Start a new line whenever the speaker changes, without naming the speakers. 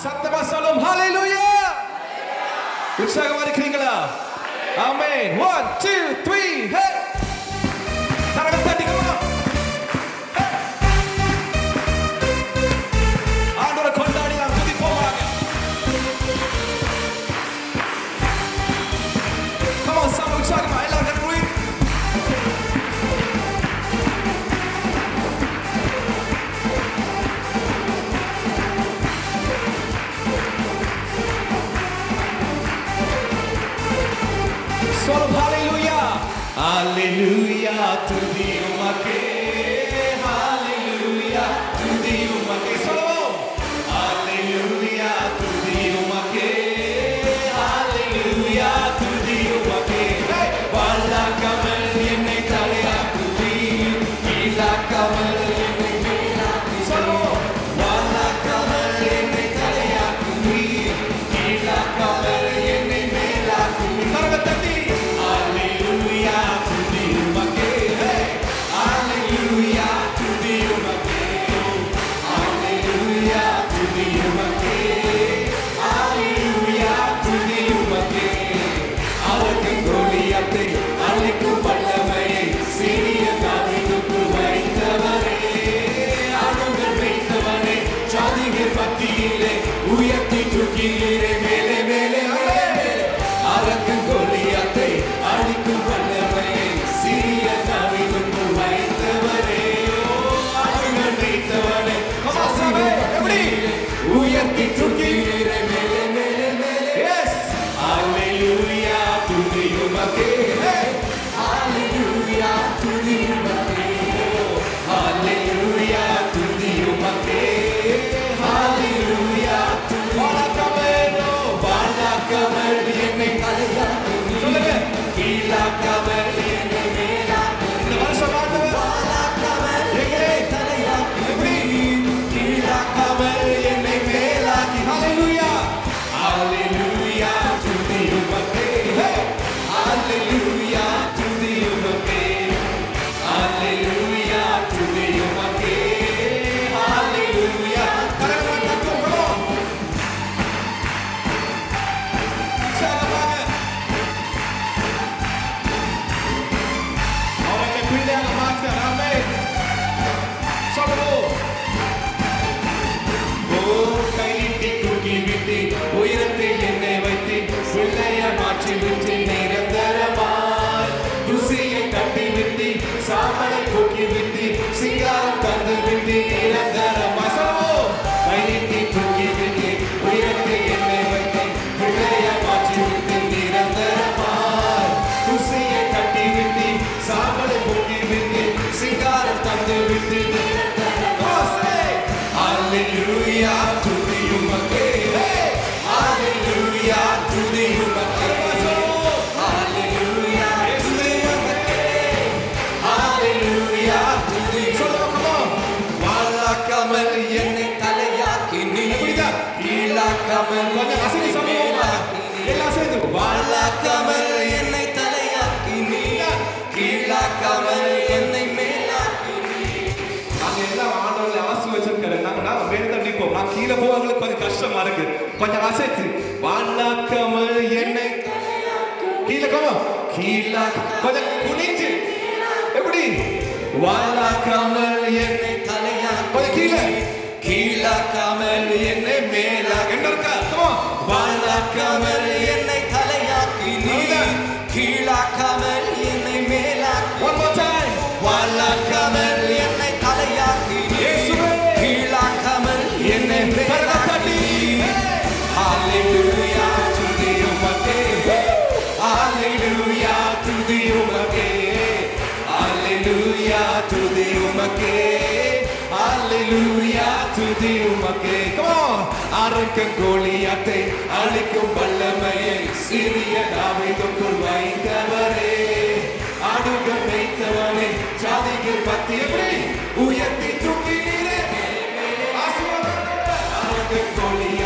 சத்தமா சொல்லும் ஹalleluya உற்சாகமா இருக்கிறீங்களா ஆமென் 1 2 3 ஹே கரங்களை தட்டி come on. Hey. ஆண்டவரை கொண்டாடி நாம் துதிப்போமாக Come on, சம உற்சாகமா எல்லாரும் கரங்களை உயர்த்தி. சொல்லும் ஹalleluya ஹalleluya துதி உமக்கே ஹalleluya துதி உமக்கே சொல்லுவோம் ஹalleluya துதி உமக்கே ஹalleluya துதி உமக்கே வாழாக்காமல் என்னை தலையாக்குவி கீழாக்காமல் என்னை மேலாக்கி சொல்லுவோம் வாழாக்காமல் என்னை தலையாக்குவி கீழாக்காமல் என்னை மேலாக்குவி கரவை தட்டி ஹalleluya துதி உமக்கே ஹalleluya துதி உமக்கே ஹalleluya துதி உமக்கே ஹalleluya துதி உமக்கே அவருக்கு கோலியத்தை அழைக்கும் வல்லமையை சிறிய தாவிதுக்கு வைத்தவரே அணுகள் வைத்தவனே ஜாதிகள் மத்தியிலே உயர்த்தி தூக்கிறே மேலே மேலே மேலே மேலே அவருக்கு கோலியத்தை அழிக்கும் வல்லமையை சிறிய தாவிதுக்கு வைத்தவரே ஓ, அணுகள் வைத்தவனே ஜாதிகள் மத்தியிலே உயர்த்தி தூக்கிறே மேலே மேலே மேலே எஸ் ஹalleluya துதி உமக்கே ஹalleluya துதி உமக்கே ஹalleluya துதி உமக்கே ஹalleluya துதி வாழாக்காமல் வாழாக்காமல் என்னை தலையாக்கு சொல்லுங்க கீழாக்காமல் என்னை மேலாக்கு இந்த வருஷம் ஆண்டவர் வாழாக்காமல் என்னை தலையாக்கு எப்படி கீழாக்காமல் என்னை மேலாக்கி ஹalleluya ஹalleluya துதி உமக்கே ஹalleluya துதி உமக்கே ஹalleluya துதி உமக்கே ஹalleluya கரங்களை தட்டுவோம் உற்சாகமாக அவரை பிள்ளையாக மாற்ற ஆமென் சொல்லுவோம் ஓ கையிட்டு தூக்கி விட்டு உயரத்தில் என்னை வைத்து பிள்ளைய மாற்றி விட்டு நிரந்தரமாய் ருசியை கட்டி விட்டு சாமலை தூக்கி விட்டு சிங்காரம் தந்து விட்டு நிரந்தரமாய் சொல்லுவோம் கையிட்டு தூக்கி விட்டு உயரத்தில் என்னை வைத்து பிள்ளைய மாற்றி விட்டு நிரந்தரமாய் ருசியை கட்டி விட்டு சாமலை தூக்கி விட்டு சிங்காரம் தந்து விட்டு நிரந்தரமாய் Hallelujah to the human Hallelujah to the human Hallelujah to the human Hallelujah to the வாழாக்காமல் என்னை தலையாக்கி நீ கீழாக்காமல் வாழாக்காமல் என்னை தலையாக்கி நீ கீழாக்காமல் என்னை மேலாக்கி நீ நாங்க எல்லாம் ஆண்டவர்ல ஆசி வச்சிருக்காரு நாங்க நாங்க மேல தான் நிற்போம் நான் கீழே போவங்களுக்கு கொஞ்சம் கஷ்டமா இருக்கு கொஞ்சம் அசைத்து வாழாக்காமல் என்னை கீழே கோவம் கீழா கொஞ்சம் குனிஞ்சு எப்படி வாழாக்காமல் என்னை தலையா கொஞ்சம் கீழே கீழாக்காமல் என்னை மேலா என்ன இருக்கா come on. வாழாக்காமல் என்னை தலையாக்கி நீ கீழாக்காமல் என்னை மேலாக்கி one more time வாழாக்காமல் என்னை தலையாக்கி நீ கீழாக்காமல் என்னை மேலாக்கி Hallelujah to the உமக்கே Hallelujah to the உமக்கே Hallelujah to the உமக்கே Hallelujah to the உமக்கே Come on அரக்கன் கோலியாத்தை அழிக்கும் வல்லமையை சிறிய தாவீதுக்குள் வைத்தவரே ஆடுகள் வைத்தவனே ஜாதிகள் பத்தி எப்படி உயர்த்தி தூக்கினீரே ஆசீர்வாதம் அரக்கன் கோலியாத்தை